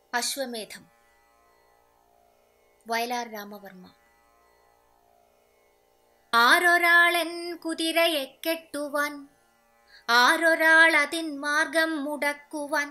അശ്വമേധം വയലാർ രാമവർമ്മ ആരൊരാളൻ കുതിരയെ കെട്ടുവാൻ ആരൊരാൾ അതിൻ മാർഗം മുടക്കുവാൻ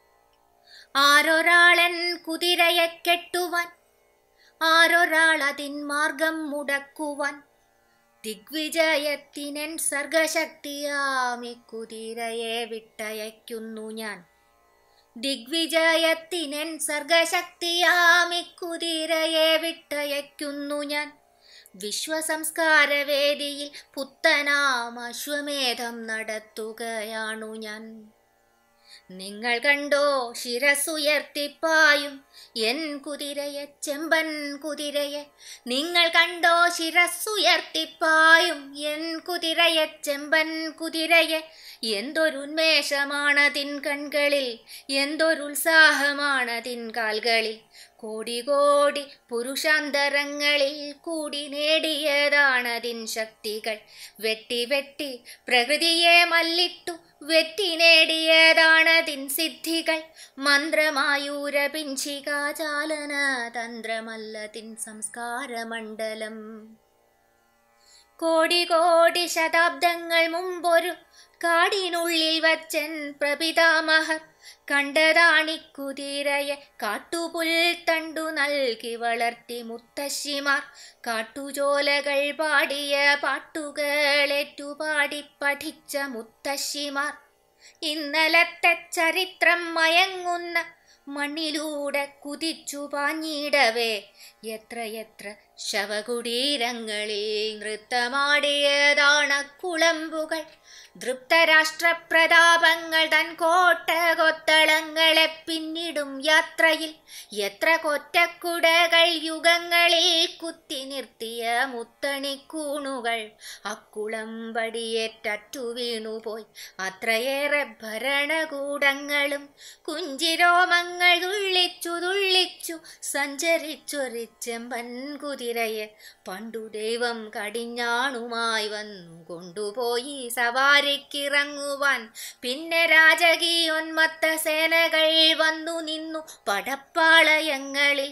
ആരൊരാളൻ കുതിരയെ കെട്ടുവാൻ ആരൊരാൾ അതിൻ മാർഗം മുടക്കുവാൻ ദിഗ്വിജയത്തിനൻ സർഗശക്തിയാമി കുതിരയെ വിട്ടയക്കുന്നു ഞാൻ ദിഗ്വിജയത്തിനൻ സർഗശക്തിയാമി കുതിരയെ വിട്ടയക്കുന്നു ഞാൻ വിശ്വസംസ്കാരവേദിയിൽ പുത്തനാം അശ്വമേധം നടത്തുകയാണു ഞാൻ നിങ്ങൾ കണ്ടോ ശിരസുയർത്തിപ്പായും എൻ കുതിരയെ ചെമ്പൻ കുതിരയെ നിങ്ങൾ കണ്ടോ ശിരസുയർത്തിപ്പായും എൻ കുതിരയെ ചെമ്പൻ കുതിരയെ എന്തൊരുന്മേഷമാണതിൻ കൺകളിൽ എന്തൊരുത്സാഹമാണതിൻ കാൽകളിൽ കോടി കോടി പുരുഷാന്തരങ്ങളിൽ കൂടി നേടിയതാണതിൻ ശക്തികൾ വെട്ടി വെട്ടി പ്രകൃതിയെ മല്ലിട്ടു വെറ്റി നേടിയതാണതിൻ സിദ്ധികൾ മന്ത്രമായൂരപിഞ്ചികാചാലന തന്ത്രമല്ലതിൻ സംസ്കാരമണ്ഡലം കോടി കോടി ശതാബ്ദങ്ങൾ മുമ്പൊരു കാടിനുള്ളിൽ വച്ചൻ പ്രപിതാമഹർ കണ്ടതാണിക്കുതിരയെ കാട്ടുപുൽ തണ്ടു നൽകി വളർത്തി മുത്തശ്ശിമാർ കാട്ടുജോലകൾ പാടിയ പാട്ടുകളേറ്റുപാടി പഠിച്ച മുത്തശ്ശിമാർ ഇന്നലത്തെ ചരിത്രം മയങ്ങുന്ന മണ്ണിലൂടെ കുതിച്ചു പാഞ്ഞിടവേ എത്രയെത്ര ശവകുടീരങ്ങളിൽ നൃത്തമാടിയതാണ കുളമ്പുകൾ ദൃപ്തരാഷ്ട്ര പ്രതാപങ്ങൾ തൻ കോട്ട കൊത്തളങ്ങളെ പിന്നിടും യാത്രയിൽ എത്ര കൊറ്റക്കുടകൾ യുഗങ്ങളിൽ കുത്തി നിർത്തിയ മുത്തണിക്കൂണുകൾ അക്കുളമ്പടിയേറ്റു വീണുപോയി അത്രയേറെ ഭരണകൂടങ്ങളും കുഞ്ചിരോമങ്ങൾ തുള്ളിച്ചു തുള്ളിച്ചു സഞ്ചരിച്ചൊരു ചെമ്പൻ കുതിരയെ പണ്ടു ദൈവം കടിഞ്ഞാണുമായി വന്നു കൊണ്ടുപോയി സവാരിക്കിറങ്ങുവാൻ പിന്നെ രാജകീയോന്മത്ത സേനകൾ വന്നു നിന്നു പടപ്പാളയങ്ങളിൽ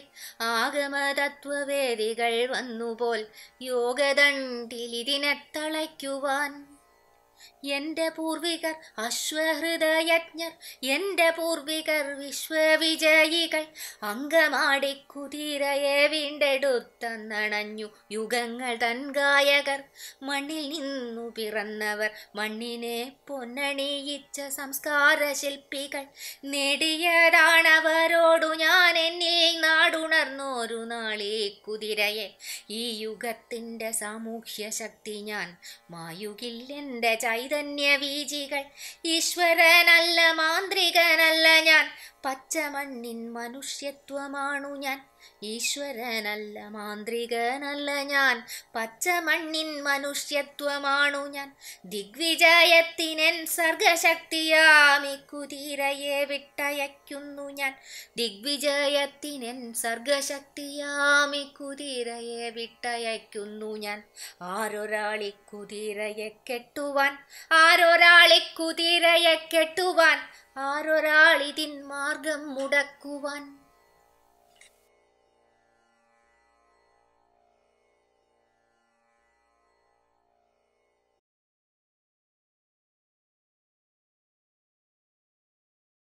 ആഗമതത്വവേദികൾ വന്നുപോൽ യോഗദണ്ഡിലിതിനെ തളയ്ക്കുവാൻ എന്റെ പൂർവികർ അശ്വഹൃദയജ്ഞർ എന്റെ പൂർവികർ വിശ്വവിജയികൾ അങ്കമാടി കുതിരയെ വീണ്ടെടുത്തണഞ്ഞു യുഗങ്ങൾ തൻ ഗായകർ മണ്ണിൽ നിന്നു പിറന്നവർ മണ്ണിനെ പൊന്നണിയിച്ച സംസ്കാര ശില്പികൾ നേടിയതാണവരോടു ഞാൻ എന്നിൽ നാടുണർന്നോരു നാളീ കുതിരയെ ഈ യുഗത്തിൻ്റെ സാമൂഹ്യ ശക്തി ഞാൻ മായുകില്ലെൻ്റെ ചൈതന്യ വീജികൾ ഈശ്വരനല്ല മാന്ത്രികനല്ല ഞാൻ പച്ചമണ്ണിൻ മനുഷ്യത്വമാണു ഞാൻ ഈശ്വരനല്ല മാന്ത്രികനല്ല ഞാൻ പച്ചമണ്ണിൻ മനുഷ്യത്വമാണു ഞാൻ ദിഗ്വിജയത്തിനെൻ സർഗശക്തിയാമി കുതിരയെ വിട്ടയക്കുന്നു ഞാൻ ദിഗ്വിജയത്തിനെൻ സർഗശക്തിയാമി കുതിരയെ വിട്ടയക്കുന്നു ഞാൻ ആരൊരാളി കുതിരയെ കെട്ടുവാൻ ആരൊരാളി കുതിരയെ കെട്ടുവാൻ ആരൊരാളിതിൻ മാർഗം മുടക്കുവാൻ